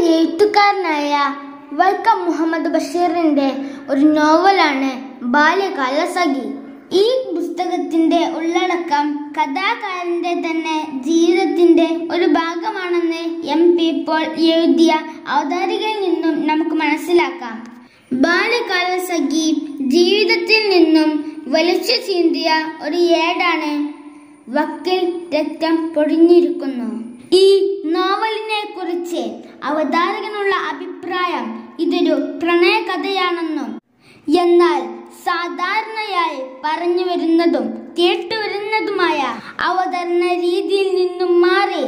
എഴുത്തുകാരനായ വൈക്കം മുഹമ്മദ് ബഷീറിന്റെ ഒരു നോവലാണ് ബാല്യകാല സഖി ഈ പുസ്തകത്തിന്റെ ഉള്ളടക്കം കഥാകാരന്റെ തന്നെ ജീവിതത്തിന്റെ ഒരു ഭാഗമാണെന്ന് എം പി പോൾ എഴുതിയ അവതാരികയിൽ നിന്നും നമുക്ക് മനസ്സിലാക്കാം ബാല്യകാല സഖി ജീവിതത്തിൽ നിന്നും വലിച്ചു ചീന്തിയ ഒരു ഏടാണ് വക്കിൽ രക്തം പൊടിഞ്ഞിരിക്കുന്നു ഈ നോവലിനെ കുറിച്ച് അവതാരകനുള്ള അഭിപ്രായം ഇതൊരു പ്രണയകഥയാണെന്നും എന്നാൽ സാധാരണയായി പറഞ്ഞു വരുന്നതും കേട്ടുവരുന്നതുമായ അവതരണ രീതിയിൽ നിന്നും മാറി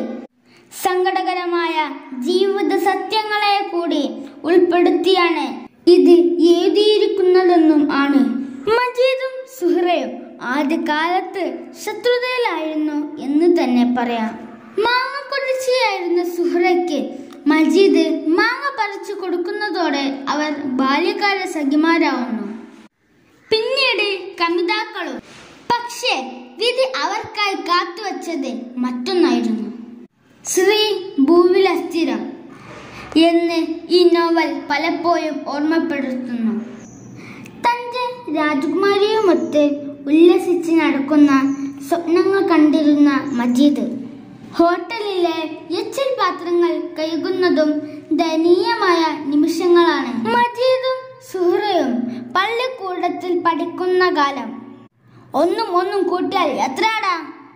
സങ്കടകരമായ ജീവിത സത്യങ്ങളെ കൂടി ഉൾപ്പെടുത്തിയാണ് ഇത് എഴുതിയിരിക്കുന്നതെന്നും ആണ് മജീദും സുഹ്റയും ആദ്യകാലത്ത് ശത്രുതയിലായിരുന്നു എന്ന് തന്നെ പറയാം മാങ്ങ കൊടിച്ചിയായിരുന്ന സുഹ്റയ്ക്ക് മജീദ് മാങ്ങ പറിച്ചു കൊടുക്കുന്നതോടെ അവർ ബാല്യകാല സഖിമാരാവുന്നു പിന്നീട് കമിതാക്കളും പക്ഷേ വിധി അവർക്കായി കാത്തുവച്ചത് മറ്റൊന്നായിരുന്നു ശ്രീ ഭൂവിൽ അസ്ഥിരം എന്ന് ഈ നോവൽ പലപ്പോഴും ഓർമ്മപ്പെടുത്തുന്നു തന്റെ രാജകുമാരിയുമൊത്ത് ഉല്ലസിച്ച് നടക്കുന്ന സ്വപ്നങ്ങൾ കണ്ടിരുന്ന മജീദ് ഹോട്ടലിലെ എച്ചിൽ പാത്രങ്ങൾ കഴുകുന്നതും ദയനീയമായ നിമിഷങ്ങളാണ് മജീദും സുഹറയും പള്ളിക്കൂടത്തിൽ പഠിക്കുന്ന കാലം ഒന്നും ഒന്നും കൂട്ടിയാൽ എത്രയാടാ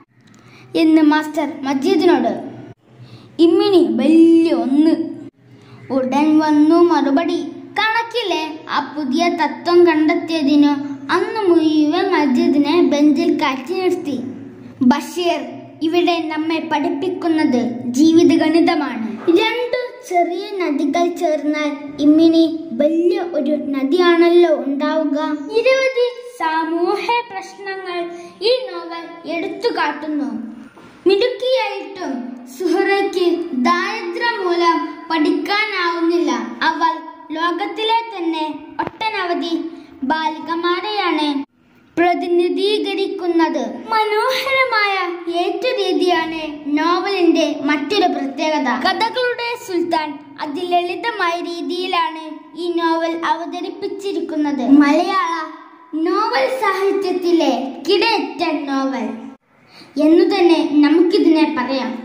എന്ന് മാസ്റ്റർ മജീദിനോട് ഇമ്മിണി വലിയ ഒന്ന് ഉടൻ വന്നു മറുപടി കണക്കിലെ ആ പുതിയ തത്വം കണ്ടെത്തിയതിനു അന്ന് മുഴുവൻ മജീദിനെ ബെഞ്ചിൽ കാറ്റി നിർത്തി ബഷീർ ഇവിടെ നമ്മെ പഠിപ്പിക്കുന്നത് ജീവിത ഗണിതമാണ് രണ്ടു ചെറിയ നദികൾ ചേർന്നാൽ ഇമ്മിനി വലിയ ഒരു നദിയാണല്ലോ ഉണ്ടാവുക നിരവധി സാമൂഹ്യ പ്രശ്നങ്ങൾ ഈ നോവൽ എടുത്തു കാട്ടുന്നു മിടുക്കിയായിട്ടും സുഹറയ്ക്ക് ദാരിദ്ര്യം മൂലം പഠിക്കാനാവുന്നില്ല അവൾ ലോകത്തിലെ തന്നെ ഒട്ടനവധി ബാലികമാരെയാണ് പ്രതിനിധീകരിക്കുന്നത് മനോഹരമായ ഏറ്റുരീതിയാണ് നോവലിന്റെ മറ്റൊരു പ്രത്യേകത കഥകളുടെ സുൽത്താൻ അതിലളിതമായ രീതിയിലാണ് ഈ നോവൽ അവതരിപ്പിച്ചിരിക്കുന്നത് മലയാള നോവൽ സാഹിത്യത്തിലെ കിടയറ്റ നോവൽ എന്നു തന്നെ നമുക്കിതിനെ പറയാം